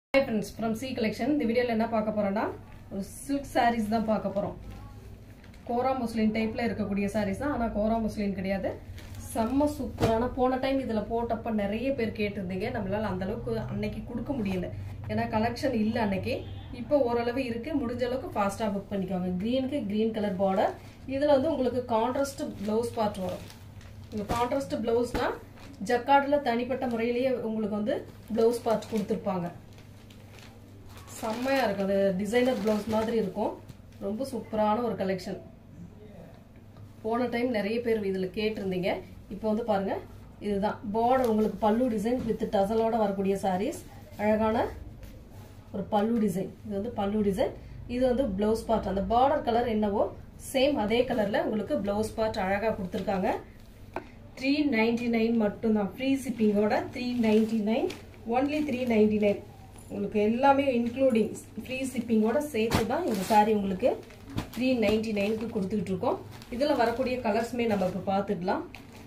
hi friends from C collection இந்த வீடியோவில் என்ன பார்க்க போறோம்னா ஒரு சில்க் சாரீஸ் தான் பார்க்க போகிறோம் கோரா முஸ்லின் டைப்பில் இருக்கக்கூடிய சாரீஸ் தான் ஆனால் கோரா முஸ்லின் கிடையாது செம்ம சூப்பரான போன டைம் இதில் போட்டப்ப நிறைய பேர் கேட்டிருந்தீங்க நம்மளால் அந்த அளவுக்கு அன்னைக்கு கொடுக்க முடியல ஏன்னா கலெக்ஷன் இல்லை அன்னைக்கு இப்போ ஓரளவு இருக்கு முடிஞ்ச அளவுக்கு ஃபாஸ்ட்டாக புக் பண்ணிக்கோங்க க்ரீனுக்கு க்ரீன் கலர் பார்டர் இதில் வந்து உங்களுக்கு கான்ட்ராஸ்ட் ப்ளவுஸ் பார்ட் வரும் இந்த கான்ட்ராஸ்ட் ப்ளவுஸ்னால் ஜக்கார்டில் தனிப்பட்ட முறையிலேயே உங்களுக்கு வந்து ப்ளவுஸ் பார்ட் கொடுத்துருப்பாங்க செம்மையாக இருக்கும் அது டிசைனர் ப்ளவுஸ் மாதிரி இருக்கும் ரொம்ப சூப்பரான ஒரு கலெக்ஷன் போன டைம் நிறைய பேர் இதில் கேட்டிருந்தீங்க இப்போ வந்து பாருங்க இதுதான் பார்டர் உங்களுக்கு பல்லு டிசைன் வித் டசலோட வரக்கூடிய சாரீஸ் அழகான ஒரு பல்லு டிசைன் இது வந்து பல்லு டிசைன் இது வந்து ப்ளவுஸ் பார்ட் அந்த பார்டர் கலர் என்னவோ சேம் அதே கலரில் உங்களுக்கு ப்ளவுஸ் பார்ட் அழகாக கொடுத்துருக்காங்க த்ரீ நைன்டி நைன் மட்டும்தான் ஃப்ரீ ஷிப்பிங்கோட three ninety nine only three ninety nine உங்களுக்கு எல்லாமே இன்க்ளூடிங் ஃப்ரீ ஷிப்பிங்கோட சேர்த்து தான் இந்த சாரீ உங்களுக்கு த்ரீ நைன்டி நைனுக்கு கொடுத்துக்கிட்டு இருக்கோம் இதில் வரக்கூடிய கலர்ஸுமே நம்ம இப்போ பார்த்துக்கலாம்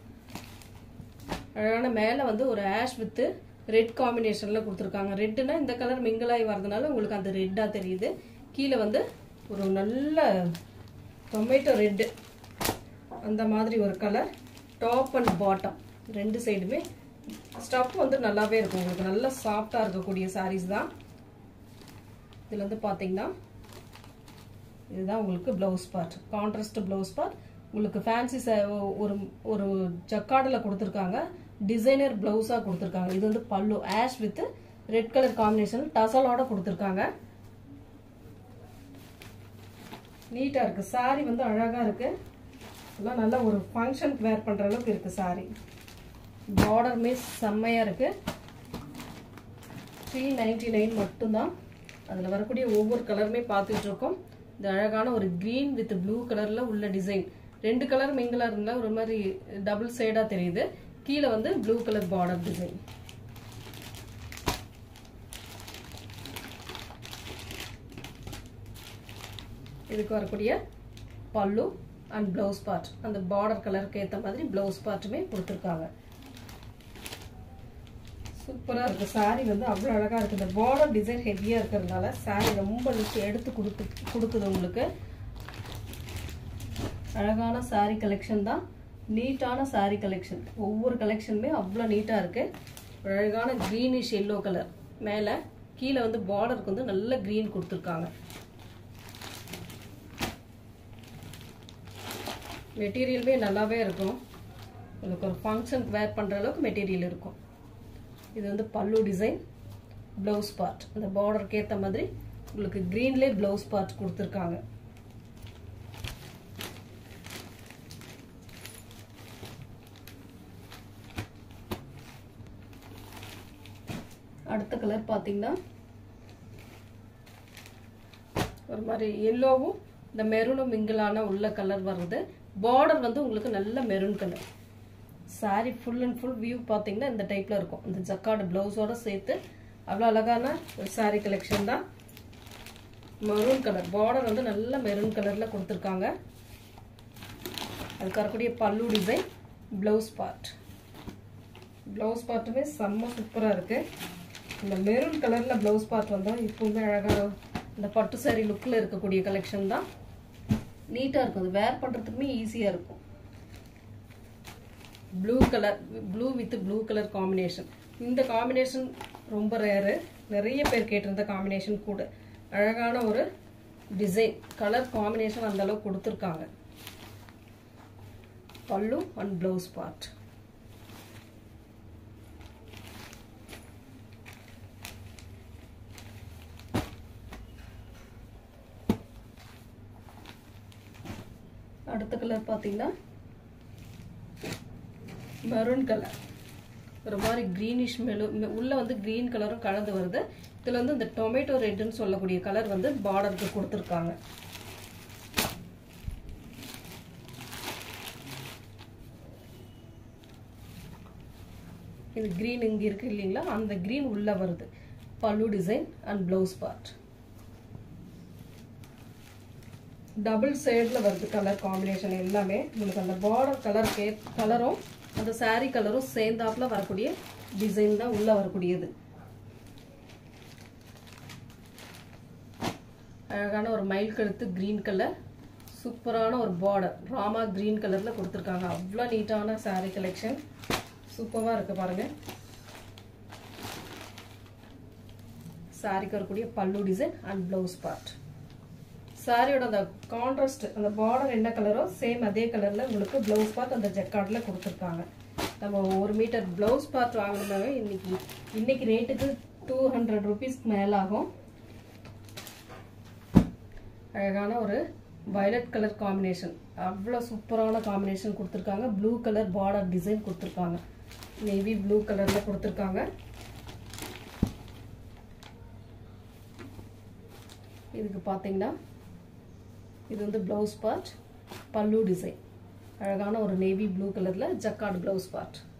அழகான மேலே வந்து ஒரு ஆஷ் வித்து ரெட் காம்பினேஷனில் கொடுத்துருக்காங்க ரெட்டுனா இந்த கலர் மிங்கிளாகி வரதுனால உங்களுக்கு அந்த ரெட்டாக தெரியுது கீழே வந்து ஒரு நல்ல டொமேட்டோ ரெட்டு அந்த மாதிரி ஒரு கலர் டாப் அண்ட் பாட்டம் ரெண்டு சைடுமே ஸ்டஃப் வந்து நல்லாவே இருக்கும் உங்களுக்கு நல்லா சாஃப்டாக இருக்கக்கூடிய சாரீஸ் தான் இதில் வந்து பார்த்தீங்கன்னா இதுதான் உங்களுக்கு blouse part contrast blouse part உங்களுக்கு ஃபேன்சி ஒரு ஒரு ஜக்கார்டில் கொடுத்துருக்காங்க டிசைனர் ப்ளவுஸாக கொடுத்துருக்காங்க இது வந்து பல்லு ash with red colour combination டசலோட கொடுத்துருக்காங்க நீட்டாக இருக்குது சாரி வந்து அழகாக இருக்குது எல்லாம் நல்ல ஒரு ஃபங்க்ஷனுக்கு வேர் பண்ணுற அளவுக்கு இருக்குது சாரி பார்டருமே செம்மையாக இருக்குது த்ரீ நைன்டி நைன் மட்டும்தான் அதில் வரக்கூடிய ஒவ்வொரு கலருமே பார்த்துட்டு இருக்கோம் இந்த அழகான ஒரு க்ரீன் வித் ப்ளூ கலரில் உள்ள டிசைன் ரெண்டு கலர் மிங்கிளாக இருந்தால் ஒரு மாதிரி டபுள் சைடாக தெரியுது கீழே வந்து ப்ளூ கலர் பார்டர் டிசைன் இதுக்கு வரக்கூடிய பல்லு அண்ட் ப்ளவுஸ் பார்ட் அந்த பார்டர் கலருக்கு ஏற்ற மாதிரி ப்ளவுஸ் பார்ட்டுமே கொடுத்துருக்காங்க சூப்பராக இருக்குது சாரீ வந்து அவ்வளோ அழகாக இருக்குது இந்த பார்டர் டிசைன் ஹெவியாக இருக்கிறதுனால சாரீ ரொம்ப லுக் எடுத்து கொடுத்து கொடுக்குது உங்களுக்கு அழகான சாரீ கலெக்ஷன் தான் நீட்டான சாரீ கலெக்ஷன் ஒவ்வொரு கலெக்ஷனுமே அவ்வளோ நீட்டாக இருக்குது அழகான க்ரீனிஷ் எல்லோ கலர் மேலே கீழே வந்து பார்டருக்கு வந்து நல்ல க்ரீன் கொடுத்துருக்காங்க மெட்டீரியலுமே நல்லாவே இருக்கும் உங்களுக்கு ஒரு ஃபங்க்ஷனுக்கு வேர் பண்ணுற அளவுக்கு மெட்டீரியல் இருக்கும் இது வந்து பல்லு டிசைன் ப்ளவுஸ் பார்ட் அந்த பார்டருக்கு ஏற்ற மாதிரி உங்களுக்கு க்ரீன்லேயே ப்ளவுஸ் பார்ட் கொடுத்துருக்காங்க அடுத்த கலர் பார்த்தீங்கன்னா ஒரு மாதிரி எல்லோவும் இந்த மெரூனும் மிங்கிளான உள்ள கலர் வருது பார்டர் வந்து உங்களுக்கு நல்ல maroon colour sari full and full view பார்த்தீங்கன்னா இந்த டைப்பில் இருக்கும் இந்த ஜக்கார்டு ப்ளவுஸோட சேர்த்து அவ்வளோ அழகான ஒரு சாரீ கலெக்ஷன் தான் மெரூன் கலர் பார்டர் வந்து நல்ல மெரூன் கலரில் கொடுத்துருக்காங்க அதுக்கு வரக்கூடிய பல்லு டிசைன் ப்ளவுஸ் பார்ட் ப்ளவுஸ் பார்ட்டுமே செம்ம சூப்பராக இருக்குது இந்த மெரூன் கலரில் ப்ளவுஸ் பார்ட் வந்தால் இப்போவுமே அழகாக இந்த பட்டு சாரீ லுக்கில் இருக்கக்கூடிய கலெக்ஷன் தான் நீட்டாக இருக்கும் அது வேர் பண்ணுறதுக்குமே ஈஸியாக இருக்கும் blue colour blue with blue colour combination இந்த காம்பினேஷன் ரொம்ப ரேரு நிறைய பேர் கேட்டிருந்த காம்பினேஷன் கூட அழகான ஒரு டிசைன் கலர் காம்பினேஷன் அந்த அளவுக்கு கொடுத்துருக்காங்க பல்லு அண்ட் ப்ளவுஸ் பார்ட் அடுத்த கலர் பார்த்தீங்கன்னா மெரூன் கலர் ஒரு மாதிரி க்ரீனிஷ் மெலு உள்ளே வந்து க்ரீன் கலரும் கலந்து வருது இதில் வந்து இந்த டொமேட்டோ ரெட்டுன்னு சொல்லக்கூடிய கலர் வந்து பார்டருக்கு கொடுத்துருக்காங்க இது க்ரீன் இங்கே இருக்கு இல்லைங்களா அந்த க்ரீன் உள்ளே வருது பல்லு design and blouse part double சைடில் வருது கலர் காம்பினேஷன் எல்லாமே உங்களுக்கு அந்த பார்டர் கலர் கே கலரும் அந்த சாரீ கலரும் சேர்ந்தாப்புல வரக்கூடிய டிசைன் தான் உள்ளே வரக்கூடியது அழகான ஒரு மயில் கழுத்து க்ரீன் கலர் சூப்பரான ஒரு பார்டர் ராமா க்ரீன் கலரில் கொடுத்துருக்காங்க அவ்வளோ நீட்டான saree கலெக்ஷன் சூப்பராக இருக்குது பாருங்கள் சாரிக்கு வரக்கூடிய பல்லு டிசைன் அண்ட் ப்ளவுஸ் பார்ட் சாரியோட அந்த கான்ட்ராஸ்ட் அந்த பார்டர் என்ன கலரோ சேம் அதே கலரில் உங்களுக்கு ப்ளவுஸ் பார்ட் அந்த ஜக்கார்டில் கொடுத்துருக்காங்க நம்ம ஒரு மீட்டர் ப்ளவுஸ் பார்ட் வாங்கினாவே இன்னைக்கு இன்னைக்கு ரேட்டுக்கு டூ ஹண்ட்ரட் ருபீஸ்க்கு மேலே ஆகும் அழகான ஒரு வயலட் கலர் காம்பினேஷன் அவ்வளோ சூப்பரான காம்பினேஷன் கொடுத்துருக்காங்க ப்ளூ கலர் பார்டர் டிசைன் கொடுத்துருக்காங்க நேவி ப்ளூ கலரில் கொடுத்துருக்காங்க இதுக்கு பார்த்தீங்கன்னா இது வந்து ப்ளவுஸ் பார்ட் பல்லு டிசைன் அழகான ஒரு நேவி ப்ளூ கலரில் ஜக்கார்டு ப்ளவுஸ் பார்ட்